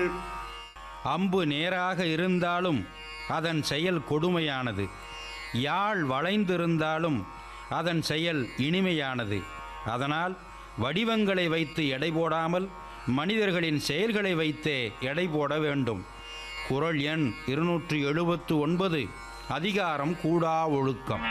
அம்பு நேராக இருந்தாலும் அதன் செயல் கொடுமையானது யாழ் வளைந்திருந்தாலும் அதன் செயல் இனிமையானது அதனால் வடிவங்களை வைத்து எடை போடாமல் மனிதர்களின் செயல்களை வைத்தே எடை போட வேண்டும் குறள் எண் இருநூற்றி எழுபத்து ஒன்பது அதிகாரம் கூடா ஒழுக்கம்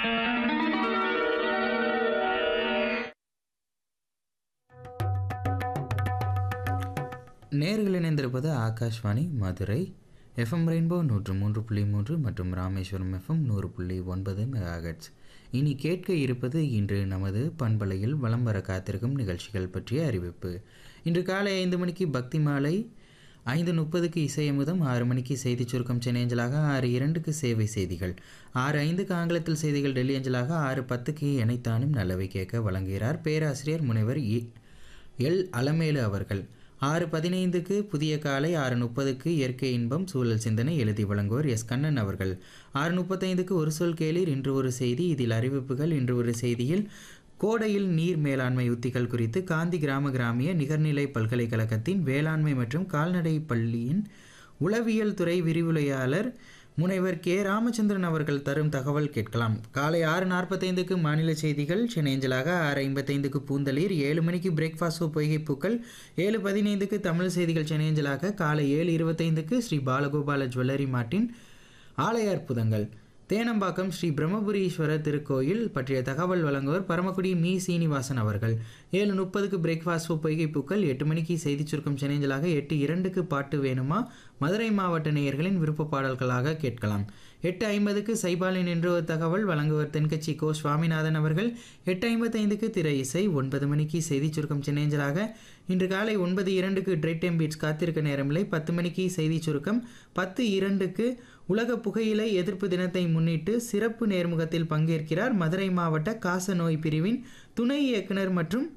நேர்கள் இணைந்திருப்பது ஆகாஷ்வாணி மதுரை எஃப்எம் ரெயின்போ நூற்று மூன்று புள்ளி மூன்று மற்றும் ராமேஸ்வரம் எஃப்எம் நூறு புள்ளி ஒன்பது மெகாஹெட்ஸ் இனி கேட்க இருப்பது இன்று நமது பண்பலையில் வலம் வர காத்திருக்கும் நிகழ்ச்சிகள் பற்றிய அறிவிப்பு இன்று காலை ஐந்து மணிக்கு பக்தி மாலை ஐந்து முப்பதுக்கு இசையமுதம் ஆறு மணிக்கு செய்திச் சுருக்கம் சென்னை அஞ்சலாக ஆறு இரண்டுக்கு சேவை செய்திகள் ஆறு ஐந்துக்கு ஆங்கிலத்தில் செய்திகள் டெல்லி அஞ்சலாக ஆறு பத்துக்கு எனைத்தானும் நல்லவை கேட்க வழங்குகிறார் பேராசிரியர் முனைவர் இ எல் அலமேலு அவர்கள் ஆறு பதினைந்துக்கு புதிய காலை ஆறு முப்பதுக்கு இயற்கை இன்பம் சூழல் சிந்தனை எழுதி வழங்குவோர் எஸ் கண்ணன் அவர்கள் ஆறு முப்பத்தைந்துக்கு ஒரு சொல் கேளீர் இன்று ஒரு செய்தி இதில் அறிவிப்புகள் இன்று ஒரு செய்தியில் கோடையில் நீர் மேலாண்மை உத்திகள் குறித்து காந்தி கிராம கிராமிய நிகர்நிலை பல்கலைக்கழகத்தின் வேளாண்மை மற்றும் கால்நடை பள்ளியின் உளவியல் துறை விரிவுரையாளர் முனைவர் கே ராமச்சந்திரன் அவர்கள் தரும் தகவல் கேட்கலாம் காலை ஆறு நாற்பத்தைந்துக்கு மாநில செய்திகள் சென்னைஞ்சலாக ஆறு ஐம்பத்தைந்துக்கு பூந்தளிர் ஏழு மணிக்கு பிரேக்ஃபாஸ்ட் ஷோ பொய்கை பூக்கள் ஏழு பதினைந்துக்கு தமிழ் செய்திகள் சென்னையஞ்சலாக காலை ஏழு இருபத்தைந்துக்கு ஸ்ரீ பாலகோபால ஜுவல்லரி மார்ட்டின் ஆலய அற்புதங்கள் தேனம்பாக்கம் ஸ்ரீ பிரம்மபுரீஸ்வரர் திருக்கோயில் பற்றிய தகவல் வழங்குவர் பரமக்குடி மீ சீனிவாசன் அவர்கள் ஏழு முப்பதுக்கு பிரேக்ஃபாஸ்ட் பொய்கை பூக்கள் எட்டு மணிக்கு செய்திச் சுருக்கம் சென்னைஞ்சலாக எட்டு இரண்டுக்கு பாட்டு வேணுமா மதுரை மாவட்ட நேயர்களின் விருப்ப பாடல்களாக கேட்கலாம் எட்டு ஐம்பதுக்கு சைபாலின் என்ற ஒரு தகவல் வழங்குவர் தென்கட்சி கோ சுவாமிநாதன் அவர்கள் எட்டு ஐம்பத்தைந்துக்கு திரை இசை ஒன்பது மணிக்கு செய்திச் சுருக்கம் சென்னைஞ்சலாக இன்று காலை ஒன்பது இரண்டுக்கு ட்ரைட் டைம் பீட்ஸ் காத்திருக்க நேரமில்லை பத்து மணிக்கு செய்திச் சுருக்கம் பத்து இரண்டுக்கு உலக புகையிலை எதிர்ப்பு தினத்தை முன்னிட்டு சிறப்பு நேர்முகத்தில் பங்கேற்கிறார் மதுரை மாவட்ட காச நோய் பிரிவின் துணை இயக்குனர் மற்றும்